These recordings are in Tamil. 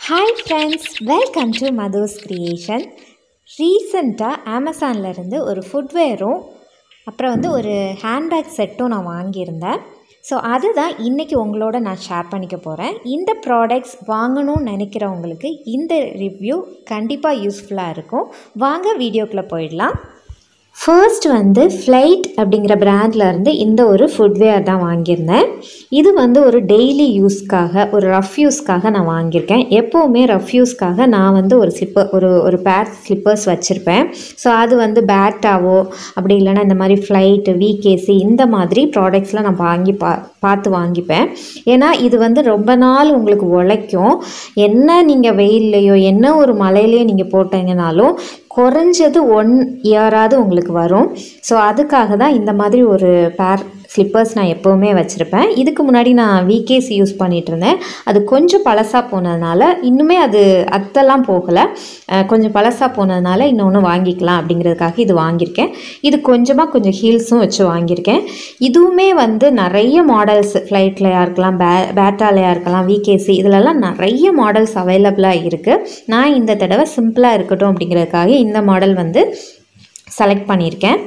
hi friends welcome to Madhu's creation ரீசண்டாக அமேசான்லேருந்து ஒரு ஃபுட்வேரும் அப்புறம் வந்து ஒரு ஹேண்ட்பேக் செட்டும் நான் வாங்கியிருந்தேன் ஸோ அதுதான் இன்றைக்கி உங்களோட நான் ஷேர் பண்ணிக்க போகிறேன் இந்த ப்ராடக்ட்ஸ் வாங்கணும்னு நினைக்கிறவங்களுக்கு இந்த ரிவ்யூ கண்டிப்பாக யூஸ்ஃபுல்லாக இருக்கும் வாங்க வீடியோக்குள்ளே போயிடலாம் ஃபர்ஸ்ட் வந்து ஃப்ளைட் அப்படிங்கிற பிராண்டில் இருந்து இந்த ஒரு ஃபுட்வேர் தான் வாங்கியிருந்தேன் இது வந்து ஒரு டெய்லி யூஸ்க்காக ஒரு ரஃப் யூஸ்க்காக நான் வாங்கியிருக்கேன் எப்போவுமே ரஃப் யூஸ்க்காக நான் வந்து ஒரு ஸ்லிப்பர் ஒரு ஒரு பேர் ஸ்லிப்பர்ஸ் வச்சுருப்பேன் ஸோ அது வந்து பேட்டாவோ அப்படி இல்லைன்னா இந்த மாதிரி ஃப்ளைட்டு விகேசி இந்த மாதிரி ப்ராடக்ட்ஸ்லாம் நான் வாங்கி பா பார்த்து வாங்கிப்பேன் ஏன்னா இது வந்து ரொம்ப நாள் உங்களுக்கு உழைக்கும் என்ன நீங்கள் வெயில்லையோ என்ன ஒரு மழையிலையோ நீங்கள் போட்டீங்கனாலும் குறைஞ்சது ஒன் இயராவது உங்களுக்கு வரும் ஸோ அதுக்காக தான் இந்த மாதிரி ஒரு பேர் ஸ்லிப்பர்ஸ் நான் எப்போவுமே வச்சுருப்பேன் இதுக்கு முன்னாடி நான் விகேசி யூஸ் பண்ணிகிட்டு இருந்தேன் அது கொஞ்சம் பழசாக போனதுனால இன்னுமே அது அத்தெல்லாம் போகலை அஹ் கொஞ்சம் பழசாக போனதுனால இன்னொன்று வாங்கிக்கலாம் அப்படிங்கிறதுக்காக இது வாங்கியிருக்கேன் இது கொஞ்சமாக கொஞ்சம் ஹீல்ஸும் வச்சு வாங்கியிருக்கேன் இதுவுமே வந்து நிறைய மாடல்ஸ் ஃப்ளைட்லையாக இருக்கலாம் பே பேட்டாலையாக இருக்கலாம் விகேசி இதிலெல்லாம் நிறைய மாடல்ஸ் அவைலபிளாக இருக்குது நான் இந்த தடவை சிம்பிளாக இருக்கட்டும் அப்படிங்கிறதுக்காக இந்த மாடல் வந்து செலக்ட் பண்ணியிருக்கேன்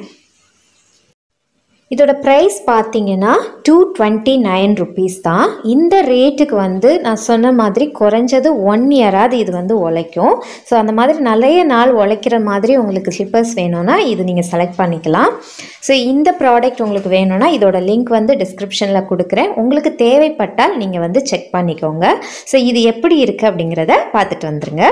இதோட ப்ரைஸ் பார்த்தீங்கன்னா டூ டுவெண்ட்டி நைன் ருபீஸ் தான் இந்த ரேட்டுக்கு வந்து நான் சொன்ன மாதிரி குறைஞ்சது ஒன் இயராது இது வந்து உழைக்கும் ஸோ அந்த மாதிரி நிறைய நாள் உழைக்கிற மாதிரி உங்களுக்கு ஸ்லிப்பர்ஸ் வேணும்னா இது நீங்கள் செலக்ட் பண்ணிக்கலாம் ஸோ இந்த ப்ராடக்ட் உங்களுக்கு வேணும்னா இதோட லிங்க் வந்து டிஸ்கிரிப்ஷனில் கொடுக்குறேன் உங்களுக்கு தேவைப்பட்டால் நீங்கள் வந்து செக் பண்ணிக்கோங்க ஸோ இது எப்படி இருக்குது அப்படிங்கிறத பார்த்துட்டு வந்துருங்க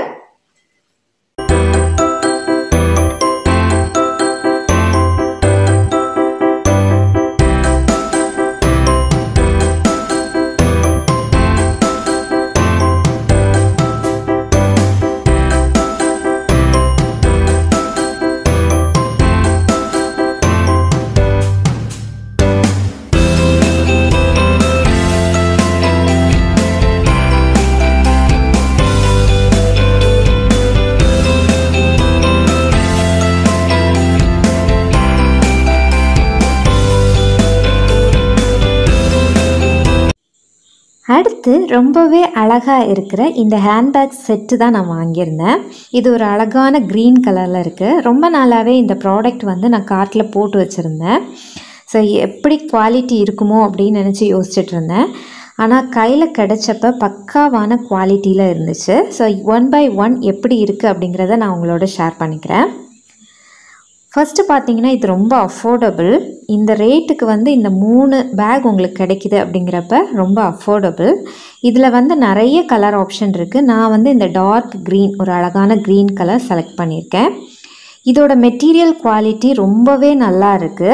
அடுத்து ரொம்பவே அழகாக இருக்கிற இந்த ஹேண்ட்பேக் செட்டு தான் நான் வாங்கியிருந்தேன் இது ஒரு அழகான க்ரீன் கலரில் இருக்குது ரொம்ப நாளாகவே இந்த ப்ராடக்ட் வந்து நான் கார்ட்டில் போட்டு வச்சுருந்தேன் ஸோ எப்படி குவாலிட்டி இருக்குமோ அப்படின்னு நினச்சி யோசிச்சுட்டு இருந்தேன் ஆனால் கையில் கிடச்சப்ப பக்காவான குவாலிட்டியில் இருந்துச்சு ஸோ ஒன் பை ஒன் எப்படி இருக்குது அப்படிங்கிறத நான் உங்களோட ஷேர் பண்ணிக்கிறேன் ஃபஸ்ட்டு பார்த்தீங்கன்னா இது ரொம்ப அஃபோர்டபுள் இந்த ரேட்டுக்கு வந்து இந்த மூணு பேக் உங்களுக்கு கிடைக்கிது அப்படிங்கிறப்ப ரொம்ப அஃபோர்டபுள் இதில் வந்து நிறைய கலர் ஆப்ஷன் இருக்குது நான் வந்து இந்த டார்க் க்ரீன் ஒரு அழகான க்ரீன் கலர் செலக்ட் பண்ணியிருக்கேன் இதோட மெட்டீரியல் குவாலிட்டி ரொம்பவே நல்லா இருக்குது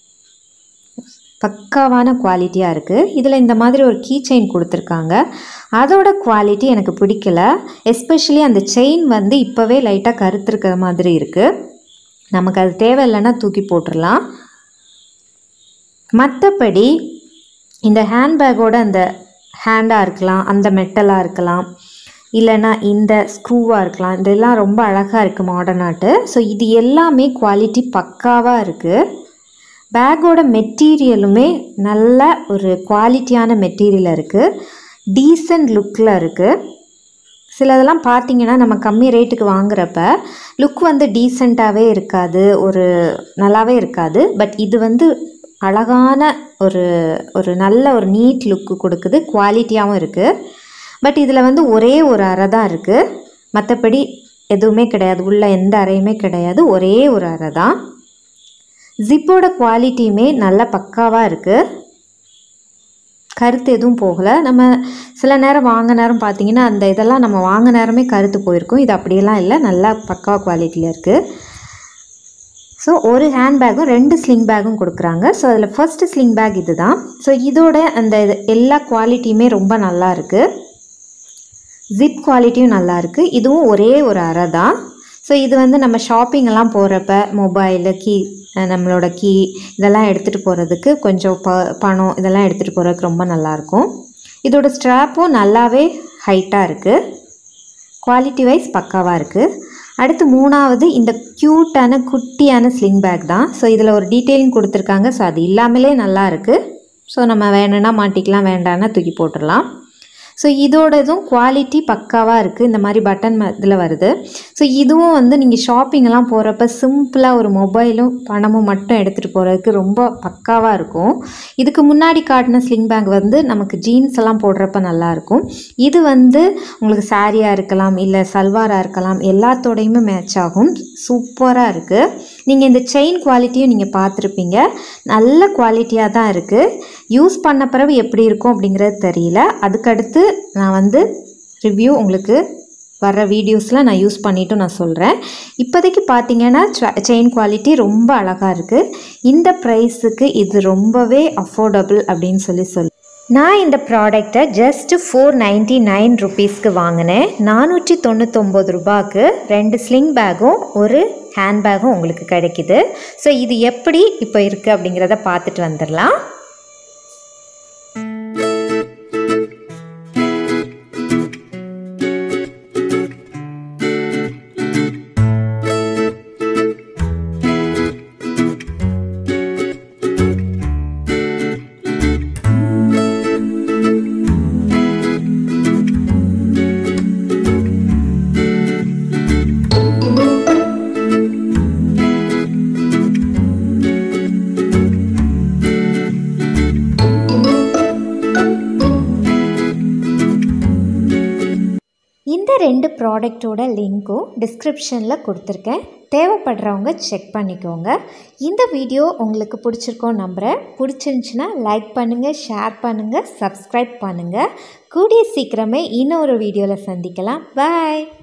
பக்காவான குவாலிட்டியாக இருக்குது இதில் இந்த மாதிரி ஒரு கீ செயின் கொடுத்துருக்காங்க அதோட குவாலிட்டி எனக்கு பிடிக்கல எஸ்பெஷலி அந்த செயின் வந்து இப்போவே லைட்டாக கருத்துருக்கிற மாதிரி இருக்குது நமக்கு அது தேவையில்லைன்னா தூக்கி போட்டுடலாம் மற்றபடி இந்த ஹேண்ட்பேக்கோட அந்த ஹேண்டாக இருக்கலாம் அந்த மெட்டலாக இருக்கலாம் இல்லைன்னா இந்த ஸ்க்ரூவாக இருக்கலாம் இதெல்லாம் ரொம்ப அழகாக இருக்குது மாடர்னாட்டு ஸோ இது எல்லாமே குவாலிட்டி பக்காவாக இருக்குது பேக்கோட மெட்டீரியலுமே நல்ல ஒரு குவாலிட்டியான மெட்டீரியல் இருக்குது டீசன்ட் லுக்கில் இருக்குது சிலதெல்லாம் பார்த்தீங்கன்னா நம்ம கம்மி ரேட்டுக்கு வாங்குறப்ப லுக் வந்து டீசெண்டாகவே இருக்காது ஒரு நல்லாவே இருக்காது பட் இது வந்து அழகான ஒரு ஒரு நல்ல ஒரு நீட் லுக்கு கொடுக்குது குவாலிட்டியாகவும் இருக்குது பட் இதில் வந்து ஒரே ஒரு அறை தான் இருக்குது மற்றபடி எதுவுமே கிடையாது உள்ள எந்த அறையுமே கிடையாது ஒரே ஒரு அறை தான் ஜிப்போட குவாலிட்டியுமே நல்ல பக்காவாக இருக்குது கருத்து எதுவும் போகலை நம்ம சில நேரம் வாங்க நேரம் பார்த்தீங்கன்னா அந்த இதெல்லாம் நம்ம வாங்க நேரமே கருத்து போயிருக்கும் இது அப்படியெல்லாம் இல்லை நல்லா பக்கா குவாலிட்டியில் இருக்குது ஸோ ஒரு ஹேண்ட் பேக்கும் ரெண்டு ஸ்லிங் பேக்கும் கொடுக்குறாங்க ஸோ அதில் ஃபஸ்ட்டு ஸ்லிங் பேக் இது தான் ஸோ இதோட அந்த இது எல்லா குவாலிட்டியுமே ரொம்ப நல்லா இருக்குது ஜிப் குவாலிட்டியும் நல்லா இருக்குது இதுவும் ஒரே ஒரு அறை தான் ஸோ இது வந்து நம்ம ஷாப்பிங் எல்லாம் போகிறப்ப மொபைலு கீ நம்மளோட கீ இதெல்லாம் எடுத்துகிட்டு போகிறதுக்கு கொஞ்சம் ப பணம் இதெல்லாம் எடுத்துகிட்டு போகிறதுக்கு ரொம்ப நல்லாயிருக்கும் இதோட ஸ்ட்ராப்பும் நல்லாவே ஹைட்டாக இருக்குது குவாலிட்டி வைஸ் பக்காவாக இருக்குது அடுத்து மூணாவது இந்த க்யூட்டான குட்டியான ஸ்லிங் பேக் தான் ஸோ இதில் ஒரு டீட்டெயிலிங் கொடுத்துருக்காங்க ஸோ அது இல்லாமலே நல்லா இருக்குது ஸோ நம்ம வேணும்னா மாட்டிக்கலாம் வேண்டாம்னா தூக்கி போட்டுடலாம் ஸோ இதோடதும் குவாலிட்டி பக்காவாக இருக்குது இந்த மாதிரி பட்டன் இதில் வருது ஸோ இதுவும் வந்து நீங்கள் ஷாப்பிங்கெல்லாம் போகிறப்ப சிம்பிளாக ஒரு மொபைலும் பணமும் மட்டும் எடுத்துகிட்டு போகிறதுக்கு ரொம்ப பக்காவாக இருக்கும் இதுக்கு முன்னாடி காட்டின ஸ்லிங் பேக் வந்து நமக்கு ஜீன்ஸ் எல்லாம் போடுறப்ப நல்லாயிருக்கும் இது வந்து உங்களுக்கு சாரியாக இருக்கலாம் இல்லை சல்வாராக இருக்கலாம் எல்லாத்தோடையுமே மேட்ச் ஆகும் சூப்பராக இருக்குது நீங்கள் இந்த செயின் குவாலிட்டியும் நீங்கள் பார்த்துருப்பீங்க நல்ல குவாலிட்டியாக தான் இருக்குது யூஸ் பண்ண பிறகு எப்படி இருக்கும் அப்படிங்கிறது தெரியல அதுக்கடுத்து நான் வந்து ரிவ்யூ உங்களுக்கு வர்ற வீடியோஸில் நான் யூஸ் பண்ணிவிட்டு நான் சொல்கிறேன் இப்போதைக்கு பார்த்தீங்கன்னா செயின் குவாலிட்டி ரொம்ப அழகாக இருக்குது இந்த ப்ரைஸுக்கு இது ரொம்பவே அஃபோர்டபுள் அப்படின்னு சொல்லி சொல்லி நான் இந்த ப்ராடக்டை ஜஸ்ட்டு ஃபோர் நைன்ட்டி நைன் ருபீஸ்க்கு வாங்கினேன் நானூற்றி தொண்ணூத்தொம்பது ரூபாய்க்கு ரெண்டு ஸ்லிங் பேக்கும் ஒரு ஹேண்ட் பேக்கும் உங்களுக்கு கிடைக்குது ஸோ இது எப்படி இப்போ இருக்குது அப்படிங்கிறத பார்த்துட்டு வந்துடலாம் இந்த ரெண்டு ப்ராடக்டோட லிங்க்கும் டிஸ்கிரிப்ஷனில் கொடுத்துருக்கேன் தேவைப்படுறவங்க செக் பண்ணிக்கோங்க இந்த வீடியோ உங்களுக்கு பிடிச்சிருக்கோம் நம்புகிறேன் பிடிச்சிருந்துச்சின்னா லைக் பண்ணுங்கள் ஷேர் பண்ணுங்கள் சப்ஸ்கிரைப் பண்ணுங்கள் கூடிய சீக்கிரமே இன்னொரு வீடியோவில் சந்திக்கலாம் பாய்